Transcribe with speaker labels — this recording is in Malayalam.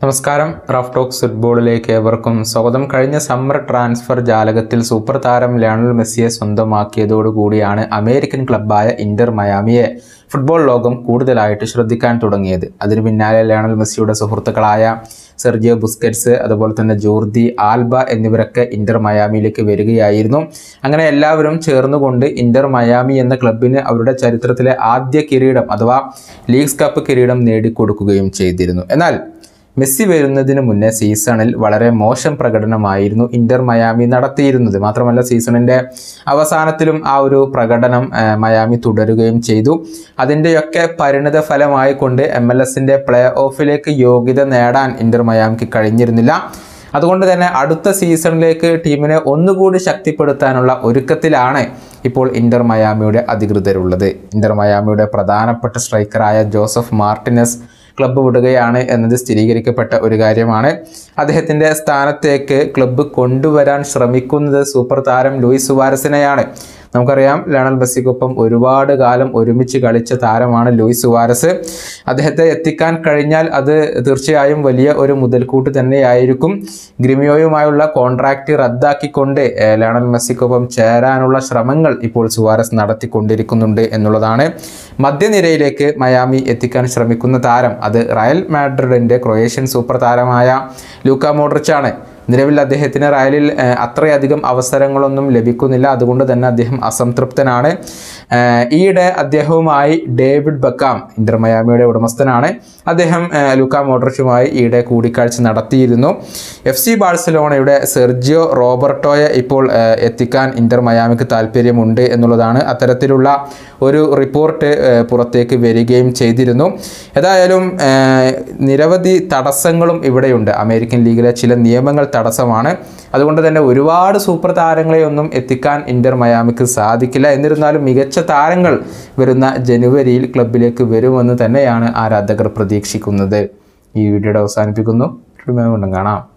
Speaker 1: നമസ്കാരം റഫ് ടോക്സ് ഫുട്ബോളിലേക്ക് ഏവർക്കും സ്വാഗതം കഴിഞ്ഞ സമ്മർ ട്രാൻസ്ഫർ ജാലകത്തിൽ സൂപ്പർ താരം ലയണൽ മെസ്സിയെ സ്വന്തമാക്കിയതോടുകൂടിയാണ് അമേരിക്കൻ ക്ലബ്ബായ ഇന്റർ മയാമിയെ ഫുട്ബോൾ ലോകം കൂടുതലായിട്ട് ശ്രദ്ധിക്കാൻ തുടങ്ങിയത് അതിനു പിന്നാലെ ലയണൽ മെസ്സിയുടെ സുഹൃത്തുക്കളായ സെർജിയോ ബുസ്കറ്റ്സ് അതുപോലെ തന്നെ ജോർദി ആൽബ എന്നിവരൊക്കെ ഇന്റർ മയാമിയിലേക്ക് വരികയായിരുന്നു അങ്ങനെ എല്ലാവരും ചേർന്നുകൊണ്ട് ഇന്റർ മയാമി എന്ന ക്ലബിന് അവരുടെ ചരിത്രത്തിലെ ആദ്യ കിരീടം അഥവാ ലീഗ്സ് കപ്പ് കിരീടം നേടിക്കൊടുക്കുകയും ചെയ്തിരുന്നു എന്നാൽ മെസ്സി വരുന്നതിന് മുന്നേ സീസണിൽ വളരെ മോശം പ്രകടനമായിരുന്നു ഇന്റർ മയാമി നടത്തിയിരുന്നത് മാത്രമല്ല സീസണിൻ്റെ അവസാനത്തിലും ആ ഒരു പ്രകടനം ആ, മയാമി തുടരുകയും ചെയ്തു അതിൻ്റെയൊക്കെ പരിണിത ഫലമായി കൊണ്ട് എം എൽ എസിൻ്റെ പ്ലേ ഓഫിലേക്ക് യോഗ്യത നേടാൻ ഇന്റർ മയാമിക്ക് കഴിഞ്ഞിരുന്നില്ല അതുകൊണ്ട് തന്നെ അടുത്ത സീസണിലേക്ക് ടീമിനെ ഒന്നുകൂടി ശക്തിപ്പെടുത്താനുള്ള ഒരുക്കത്തിലാണ് ഇപ്പോൾ ഇന്റർ മയാമിയുടെ അധികൃതരുള്ളത് ഇന്റർ മയാമിയുടെ പ്രധാനപ്പെട്ട സ്ട്രൈക്കറായ ജോസഫ് മാർട്ടിനസ് ക്ലബ്ബ് വിടുകയാണ് എന്നത് സ്ഥിരീകരിക്കപ്പെട്ട ഒരു കാര്യമാണ് അദ്ദേഹത്തിൻ്റെ സ്ഥാനത്തേക്ക് ക്ലബ്ബ് കൊണ്ടുവരാൻ ശ്രമിക്കുന്നത് സൂപ്പർ താരം ലൂയിസ് സുവാരസിനെയാണ് നമുക്കറിയാം ലയണൽ മെസ്സിക്കൊപ്പം ഒരുപാട് കാലം ഒരുമിച്ച് കളിച്ച താരമാണ് ലൂയിസ് സുവാരസ് അദ്ദേഹത്തെ എത്തിക്കാൻ കഴിഞ്ഞാൽ അത് തീർച്ചയായും വലിയ ഒരു മുതൽക്കൂട്ട് തന്നെയായിരിക്കും ഗ്രിമിയോയുമായുള്ള കോൺട്രാക്റ്റ് റദ്ദാക്കിക്കൊണ്ട് ഏഹ്, ലയണൽ മെസ്സിക്കൊപ്പം ചേരാനുള്ള ശ്രമങ്ങൾ ഇപ്പോൾ സുവാരസ് നടത്തിക്കൊണ്ടിരിക്കുന്നുണ്ട് എന്നുള്ളതാണ് മധ്യനിരയിലേക്ക് മയാമി എത്തിക്കാൻ ശ്രമിക്കുന്ന താരം അത് റയൽ മാഡ്രിഡിൻ്റെ ക്രൊയേഷ്യൻ സൂപ്പർ താരമായ ലൂക്ക മോഡ്രിച്ചാണ് നിലവിൽ അദ്ദേഹത്തിന് റയലിൽ ഏഹ്, അത്രയധികം അവസരങ്ങളൊന്നും ലഭിക്കുന്നില്ല അതുകൊണ്ട് തന്നെ അദ്ദേഹം അസംതൃപ്തനാണ് ഏഹ്, ഈയിടെ അദ്ദേഹവുമായി ഡേവിഡ് ബക്കാം ഇന്റർ മയാമിയുടെ ഉടമസ്ഥനാണ് അദ്ദേഹം ഏഹ്, ലൂക്ക മോഡ്രിച്ചുമായി ഈയിടെ കൂടിക്കാഴ്ച നടത്തിയിരുന്നു എഫ് സി ബാഴ്സലോണയുടെ സെർജിയോ റോബർട്ടോയെ ഇപ്പോൾ ഏഹ്, എത്തിക്കാൻ ഇന്റർ മയാമിക്ക് താല്പര്യമുണ്ട് എന്നുള്ളതാണ് അത്തരത്തിലുള്ള ഒരു റിപ്പോർട്ട് ഏഹ്, പുറത്തേക്ക് വരികയും ചെയ്തിരുന്നു ഏതായാലും ഏഹ്, നിരവധി തടസ്സങ്ങളും ഇവിടെയുണ്ട് അമേരിക്കൻ ലീഗിലെ ചില നിയമങ്ങൾ തടസ്സമാണ് അതുകൊണ്ട് തന്നെ ഒരുപാട് സൂപ്പർ താരങ്ങളെ ഒന്നും എത്തിക്കാൻ ഇന്റർ മയാമിക്ക് സാധിക്കില്ല എന്നിരുന്നാലും മികച്ച താരങ്ങൾ വരുന്ന ജനുവരിയിൽ ക്ലബിലേക്ക് വരുമെന്ന് തന്നെയാണ് ആരാധകർ പ്രതീക്ഷിക്കുന്നത് ഈ വീഡിയോയുടെ അവസാനിപ്പിക്കുന്നു വീണ്ടും കാണാം